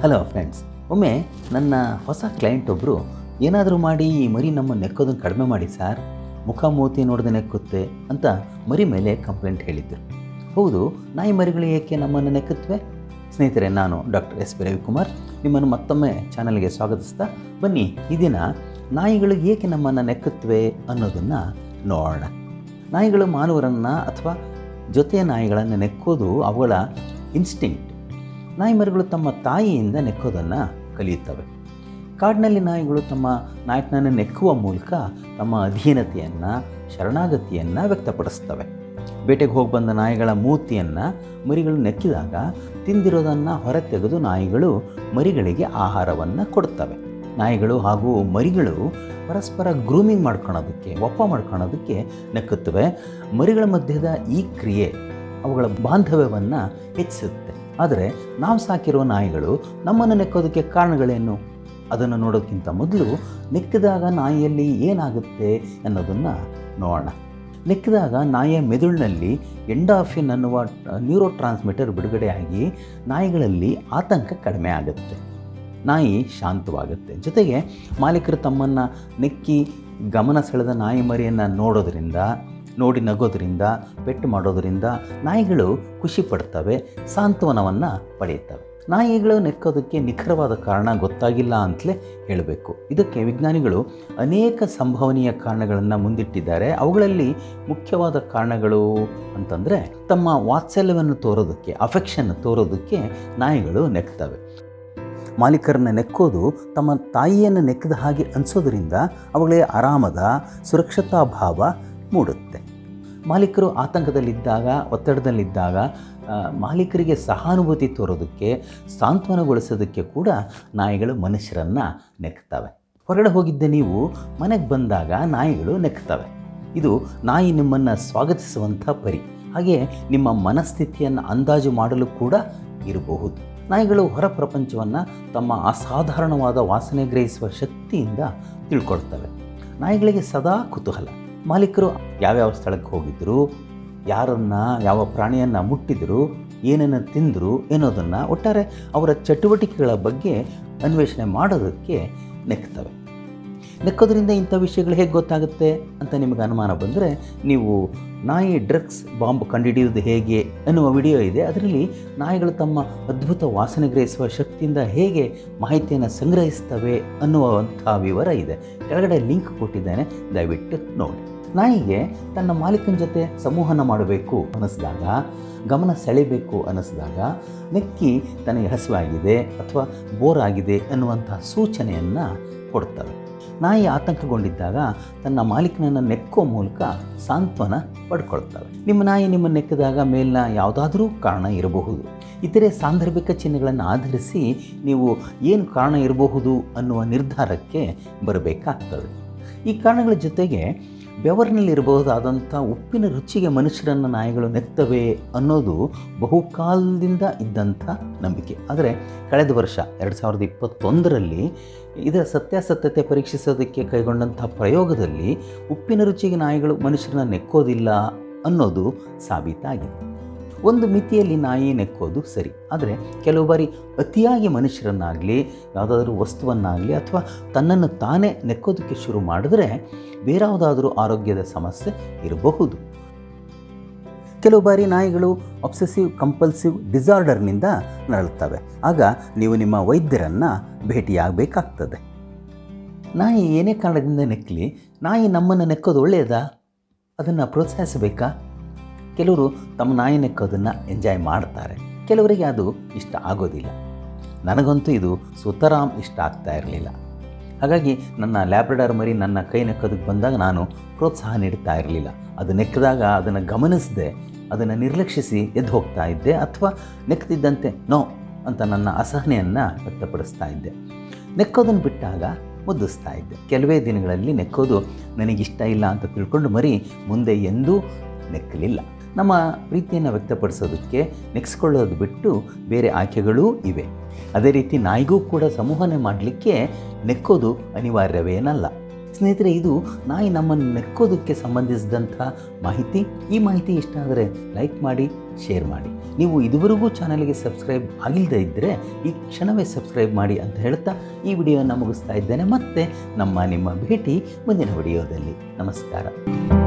hello friends ಒಮ್ಮೆ ನನ್ನ ಹೊಸ ಕ್ಲೈಂಟ್ ಒಬ್ಬರು ಏನಾದರೂ ಮಾಡಿ ಈ ಮರಿ ನಮ್ಮ ನೆಕ್ಕೋದನ್ನು ಕಡಿಮೆ ಮಾಡಿ ಸರ್ ಮುಖ ಮೂತಿ ನೋಡದೆ ನೆಕ್ಕುತ್ತೆ ಅಂತ ಮರಿ ಮೇಲೆ ಕಂಪ್ಲೇಂಟ್ ಹೇಳಿದ್ದರು ಹೌದು ನಾಯಿ ಮರಿಗಳು ಏಕೆ ನಮ್ಮನ್ನು ನೆಕ್ಕುತ್ತವೆ ಸ್ನೇಹಿತರೆ ನಾನು ಡಾಕ್ಟರ್ ಎಸ್ ಪಿ ರವಿಕುಮಾರ್ ನಿಮ್ಮನ್ನು ಮತ್ತೊಮ್ಮೆ ಚಾನಲ್ಗೆ ಸ್ವಾಗತಿಸ್ತಾ ಬನ್ನಿ ಈ ದಿನ ನಾಯಿಗಳು ಏಕೆ ನಮ್ಮನ್ನು ನೆಕ್ಕುತ್ತವೆ ಅನ್ನೋದನ್ನು ನೋಡೋಣ ನಾಯಿಗಳು ಮಾನವರನ್ನು ಅಥವಾ ಜೊತೆಯ ನಾಯಿಗಳನ್ನು ನೆಕ್ಕೋದು ಅವುಗಳ ಇನ್ಸ್ಟಿಂಕ್ಟ್ ನಾಯಿ ಮರಿಗಳು ತಮ್ಮ ತಾಯಿಯಿಂದ ನೆಕ್ಕೋದನ್ನು ಕಲಿಯುತ್ತವೆ ಕಾಡಿನಲ್ಲಿ ನಾಯಿಗಳು ತಮ್ಮ ನಾಯಕನನ್ನು ನೆಕ್ಕುವ ಮೂಲಕ ತಮ್ಮ ಅಧೀನತೆಯನ್ನು ಶರಣಾಗತಿಯನ್ನು ವ್ಯಕ್ತಪಡಿಸ್ತವೆ ಬೇಟೆಗೆ ಹೋಗಿ ಬಂದ ನಾಯಿಗಳ ಮೂತಿಯನ್ನು ಮರಿಗಳು ನೆಕ್ಕಿದಾಗ ತಿಂದಿರೋದನ್ನು ಹೊರತೆಗೆದು ನಾಯಿಗಳು ಮರಿಗಳಿಗೆ ಆಹಾರವನ್ನು ಕೊಡ್ತವೆ ನಾಯಿಗಳು ಹಾಗೂ ಮರಿಗಳು ಪರಸ್ಪರ ಗ್ರೂಮಿಂಗ್ ಮಾಡ್ಕೊಳೋದಕ್ಕೆ ಒಪ್ಪ ಮಾಡ್ಕೊಳೋದಕ್ಕೆ ನೆಕ್ಕುತ್ತವೆ ಮರಿಗಳ ಮಧ್ಯದ ಈ ಕ್ರಿಯೆ ಅವುಗಳ ಬಾಂಧವ್ಯವನ್ನು ಹೆಚ್ಚಿಸುತ್ತೆ ಆದರೆ ನಾವು ಸಾಕಿರುವ ನಾಯಿಗಳು ನಮ್ಮನ್ನು ನೆಕ್ಕೋದಕ್ಕೆ ಕಾರಣಗಳೇನು ಅದನ್ನು ನೋಡೋಕ್ಕಿಂತ ಮೊದಲು ನೆಕ್ಕಿದಾಗ ನಾಯಿಯಲ್ಲಿ ಏನಾಗುತ್ತೆ ಅನ್ನೋದನ್ನು ನೋಡೋಣ ನೆಕ್ಕಿದಾಗ ನಾಯಿಯ ಮೆದುಳಿನಲ್ಲಿ ಎಂಡಾಫಿನ್ ಅನ್ನುವ ನ್ಯೂರೋ ಟ್ರಾನ್ಸ್ಮಿಟರ್ ಬಿಡುಗಡೆಯಾಗಿ ನಾಯಿಗಳಲ್ಲಿ ಆತಂಕ ಕಡಿಮೆ ಆಗುತ್ತೆ ನಾಯಿ ಶಾಂತವಾಗುತ್ತೆ ಜೊತೆಗೆ ಮಾಲೀಕರು ತಮ್ಮನ್ನು ನೆಕ್ಕಿ ಗಮನ ಸೆಳೆದ ನಾಯಿ ಮರಿಯನ್ನು ನೋಡೋದ್ರಿಂದ ನೋಡಿ ನಗೋದ್ರಿಂದ ಪೆಟ್ಟು ಮಾಡೋದರಿಂದ ನಾಯಿಗಳು ಖುಷಿ ಪಡ್ತವೆ ಸಾಂತ್ವನವನ್ನು ಪಡೆಯುತ್ತವೆ ನಾಯಿಗಳು ನೆಕ್ಕೋದಕ್ಕೆ ನಿಖರವಾದ ಕಾರಣ ಗೊತ್ತಾಗಿಲ್ಲ ಅಂತಲೇ ಹೇಳಬೇಕು ಇದಕ್ಕೆ ವಿಜ್ಞಾನಿಗಳು ಅನೇಕ ಸಂಭವನೀಯ ಕಾರಣಗಳನ್ನು ಮುಂದಿಟ್ಟಿದ್ದಾರೆ ಅವುಗಳಲ್ಲಿ ಮುಖ್ಯವಾದ ಕಾರಣಗಳು ಅಂತಂದರೆ ತಮ್ಮ ವಾತ್ಸಲ್ಯವನ್ನು ತೋರೋದಕ್ಕೆ ಅಫೆಕ್ಷನ್ ತೋರೋದಕ್ಕೆ ನಾಯಿಗಳು ನೆಕ್ತವೆ ಮಾಲೀಕರನ್ನ ನೆಕ್ಕೋದು ತಮ್ಮ ತಾಯಿಯನ್ನು ನೆಕ್ಕಿದ ಹಾಗೆ ಅನಿಸೋದ್ರಿಂದ ಅವುಗಳಿಗೆ ಆರಾಮದ ಸುರಕ್ಷತಾ ಭಾವ ಮೂಡುತ್ತೆ ಮಾಲೀಕರು ಆತಂಕದಲ್ಲಿದ್ದಾಗ ಒತ್ತಡದಲ್ಲಿದ್ದಾಗ ಮಾಲೀಕರಿಗೆ ಸಹಾನುಭೂತಿ ತೋರೋದಕ್ಕೆ ಸಾಂತ್ವನಗೊಳಿಸೋದಕ್ಕೆ ಕೂಡ ನಾಯಿಗಳು ಮನುಷ್ಯರನ್ನು ನೆಕ್ತವೆ ಹೊರಗಡೆ ಹೋಗಿದ್ದ ನೀವು ಮನೆಗೆ ಬಂದಾಗ ನಾಯಿಗಳು ನೆಕ್ತವೆ ಇದು ನಾಯಿ ನಿಮ್ಮನ್ನು ಸ್ವಾಗತಿಸುವಂಥ ಪರಿ ಹಾಗೆ ನಿಮ್ಮ ಮನಸ್ಥಿತಿಯನ್ನು ಅಂದಾಜು ಮಾಡಲು ಕೂಡ ಇರಬಹುದು ನಾಯಿಗಳು ಹೊರ ಪ್ರಪಂಚವನ್ನು ತಮ್ಮ ಅಸಾಧಾರಣವಾದ ವಾಸನೆ ಗ್ರಹಿಸುವ ಶಕ್ತಿಯಿಂದ ತಿಳ್ಕೊಳ್ತವೆ ನಾಯಿಗಳಿಗೆ ಸದಾ ಕುತೂಹಲ ಮಾಲೀಕರು ಯಾವ್ಯಾವ ಸ್ಥಳಕ್ಕೆ ಹೋಗಿದ್ದರು ಯಾರನ್ನು ಯಾವ ಪ್ರಾಣಿಯನ್ನು ಮುಟ್ಟಿದರು ಏನನ್ನು ತಿಂದರು ಎನ್ನೋದನ್ನು ಒಟ್ಟಾರೆ ಅವರ ಚಟುವಟಿಕೆಗಳ ಬಗ್ಗೆ ಅನ್ವೇಷಣೆ ಮಾಡೋದಕ್ಕೆ ನೆಕ್ತವೆ ನೆಕ್ಕೋದ್ರಿಂದ ಇಂಥ ವಿಷಯಗಳು ಹೇಗೆ ಗೊತ್ತಾಗುತ್ತೆ ಅಂತ ನಿಮಗೆ ಅನುಮಾನ ಬಂದರೆ ನೀವು ನಾಯಿ ಡ್ರಗ್ಸ್ ಬಾಂಬ್ ಕಂಡುಹಿಡಿಯುವುದು ಹೇಗೆ ಅನ್ನುವ ವಿಡಿಯೋ ಇದೆ ಅದರಲ್ಲಿ ನಾಯಿಗಳು ತಮ್ಮ ಅದ್ಭುತ ವಾಸನೆ ಗ್ರಹಿಸುವ ಶಕ್ತಿಯಿಂದ ಹೇಗೆ ಮಾಹಿತಿಯನ್ನು ಸಂಗ್ರಹಿಸ್ತವೆ ಅನ್ನುವಂಥ ವಿವರ ಇದೆ ಕೆಳಗಡೆ ಲಿಂಕ್ ಕೊಟ್ಟಿದ್ದೇನೆ ದಯವಿಟ್ಟು ನೋಡಿ ನಾಯಿಗೆ ತನ್ನ ಮಾಲೀಕನ ಜೊತೆ ಸಂವಹನ ಮಾಡಬೇಕು ಅನ್ನಿಸಿದಾಗ ಗಮನ ಸೆಳೆಬೇಕು ಅನ್ನಿಸಿದಾಗ ನೆಕ್ಕಿ ತನಗೆ ಹಸಿವಾಗಿದೆ ಅಥವಾ ಬೋರ್ ಆಗಿದೆ ಅನ್ನುವಂಥ ಸೂಚನೆಯನ್ನು ಕೊಡ್ತವೆ ನಾಯಿ ಆತಂಕಗೊಂಡಿದ್ದಾಗ ತನ್ನ ಮಾಲೀಕನನ್ನು ನೆಕ್ಕೋ ಮೂಲಕ ಸಾಂತ್ವನ ಪಡ್ಕೊಳ್ತವೆ ನಿಮ್ಮ ನಾಯಿ ನಿಮ್ಮನ್ನು ನೆಕ್ಕಿದಾಗ ಮೇಲಿನ ಯಾವುದಾದ್ರೂ ಕಾರಣ ಇರಬಹುದು ಇತರೆ ಸಾಂದರ್ಭಿಕ ಚಿಹ್ನೆಗಳನ್ನು ಆಧರಿಸಿ ನೀವು ಏನು ಕಾರಣ ಇರಬಹುದು ಅನ್ನುವ ನಿರ್ಧಾರಕ್ಕೆ ಬರಬೇಕಾಗ್ತದೆ ಈ ಕಾರಣಗಳ ಜೊತೆಗೆ ಬೆವರಿನಲ್ಲಿರಬಹುದಾದಂಥ ಉಪ್ಪಿನ ರುಚಿಗೆ ಮನುಷ್ಯರನ್ನು ನಾಯಿಗಳು ನೆತ್ತವೆ ಅನ್ನೋದು ಬಹುಕಾಲದಿಂದ ಇದ್ದಂಥ ನಂಬಿಕೆ ಆದರೆ ಕಳೆದ ವರ್ಷ ಎರಡು ಸಾವಿರದ ಇಪ್ಪತ್ತೊಂದರಲ್ಲಿ ಇದರ ಸತ್ಯಾಸತ್ಯತೆ ಪರೀಕ್ಷಿಸೋದಕ್ಕೆ ಕೈಗೊಂಡಂಥ ಪ್ರಯೋಗದಲ್ಲಿ ಉಪ್ಪಿನ ರುಚಿಗೆ ನಾಯಿಗಳು ಮನುಷ್ಯರನ್ನ ನೆಕ್ಕೋದಿಲ್ಲ ಅನ್ನೋದು ಸಾಬೀತಾಗಿದೆ ಒಂದು ಮಿತಿಯಲ್ಲಿ ನಾಯಿ ನೆಕ್ಕೋದು ಸರಿ ಆದರೆ ಕೆಲವು ಬಾರಿ ಅತಿಯಾಗಿ ಮನುಷ್ಯರನ್ನಾಗಲಿ ಯಾವುದಾದ್ರೂ ವಸ್ತುವನ್ನಾಗಲಿ ಅಥವಾ ತನ್ನನ್ನು ತಾನೇ ನೆಕ್ಕೋದಕ್ಕೆ ಶುರು ಮಾಡಿದ್ರೆ ಬೇರಾವುದಾದ್ರೂ ಆರೋಗ್ಯದ ಸಮಸ್ಯೆ ಇರಬಹುದು ಕೆಲವು ಬಾರಿ ನಾಯಿಗಳು ಅಬ್ಸೆಸಿವ್ ಕಂಪಲ್ಸಿವ್ ಡಿಸಾರ್ಡರ್ನಿಂದ ನರಳುತ್ತವೆ ಆಗ ನೀವು ನಿಮ್ಮ ವೈದ್ಯರನ್ನು ಭೇಟಿಯಾಗಬೇಕಾಗ್ತದೆ ನಾಯಿ ಏನೇ ಕಾರಣದಿಂದ ನೆಕ್ಕಲಿ ನಾಯಿ ನಮ್ಮನ್ನು ನೆಕ್ಕೋದು ಒಳ್ಳೆಯದಾ ಅದನ್ನು ಪ್ರೋತ್ಸಾಹಿಸಬೇಕಾ ಕೆಲವರು ತಮ್ಮ ನಾಯಿ ನೆಕ್ಕೋದನ್ನು ಎಂಜಾಯ್ ಮಾಡ್ತಾರೆ ಕೆಲವರಿಗೆ ಅದು ಇಷ್ಟ ಆಗೋದಿಲ್ಲ ನನಗಂತೂ ಇದು ಸುತರಾಮ್ ಇಷ್ಟ ಆಗ್ತಾ ಇರಲಿಲ್ಲ ಹಾಗಾಗಿ ನನ್ನ ಲ್ಯಾಬ್ರಡಾರ್ ಮರಿ ನನ್ನ ಕೈ ನೆಕ್ಕೋದಕ್ಕೆ ಬಂದಾಗ ನಾನು ಪ್ರೋತ್ಸಾಹ ನೀಡ್ತಾ ಇರಲಿಲ್ಲ ಅದು ನೆಕ್ಕಿದಾಗ ಅದನ್ನು ಗಮನಿಸದೆ ಅದನ್ನು ನಿರ್ಲಕ್ಷಿಸಿ ಎದ್ದು ಹೋಗ್ತಾ ಇದ್ದೆ ಅಥವಾ ನೆಕ್ತಿದ್ದಂತೆ ನೋ ಅಂತ ನನ್ನ ಅಸಹನೆಯನ್ನು ವ್ಯಕ್ತಪಡಿಸ್ತಾ ಇದ್ದೆ ನೆಕ್ಕೋದನ್ನು ಬಿಟ್ಟಾಗ ಮುದ್ದಿಸ್ತಾ ಇದ್ದೆ ಕೆಲವೇ ದಿನಗಳಲ್ಲಿ ನೆಕ್ಕೋದು ನನಗಿಷ್ಟ ಇಲ್ಲ ಅಂತ ತಿಳ್ಕೊಂಡು ಮರಿ ಮುಂದೆ ಎಂದೂ ನೆಕ್ಕಲಿಲ್ಲ ನಮ್ಮ ಪ್ರೀತಿಯನ್ನು ವ್ಯಕ್ತಪಡಿಸೋದಕ್ಕೆ ನೆಕ್ಸ್ಕೊಳ್ಳೋದು ಬಿಟ್ಟು ಬೇರೆ ಆಯ್ಕೆಗಳೂ ಇವೆ ಅದೇ ರೀತಿ ನಾಯಿಗೂ ಕೂಡ ಸಂವಹನೆ ಮಾಡಲಿಕ್ಕೆ ನೆಕ್ಕೋದು ಅನಿವಾರ್ಯವೇನಲ್ಲ ಸ್ನೇಹಿತರೆ ಇದು ನಾಯಿ ನಮ್ಮನ್ನು ನೆಕ್ಕೋದಕ್ಕೆ ಸಂಬಂಧಿಸಿದಂಥ ಮಾಹಿತಿ ಈ ಮಾಹಿತಿ ಇಷ್ಟ ಆದರೆ ಲೈಕ್ ಮಾಡಿ ಶೇರ್ ಮಾಡಿ ನೀವು ಇದುವರೆಗೂ ಚಾನಲ್ಗೆ ಸಬ್ಸ್ಕ್ರೈಬ್ ಆಗಿಲ್ಲದೆ ಇದ್ದರೆ ಈ ಕ್ಷಣವೇ ಸಬ್ಸ್ಕ್ರೈಬ್ ಮಾಡಿ ಅಂತ ಹೇಳ್ತಾ ಈ ವಿಡಿಯೋನ ಮುಗಿಸ್ತಾ ಇದ್ದೇನೆ ಮತ್ತೆ ನಮ್ಮ ನಿಮ್ಮ ಭೇಟಿ ಮುಂದಿನ ವಿಡಿಯೋದಲ್ಲಿ ನಮಸ್ಕಾರ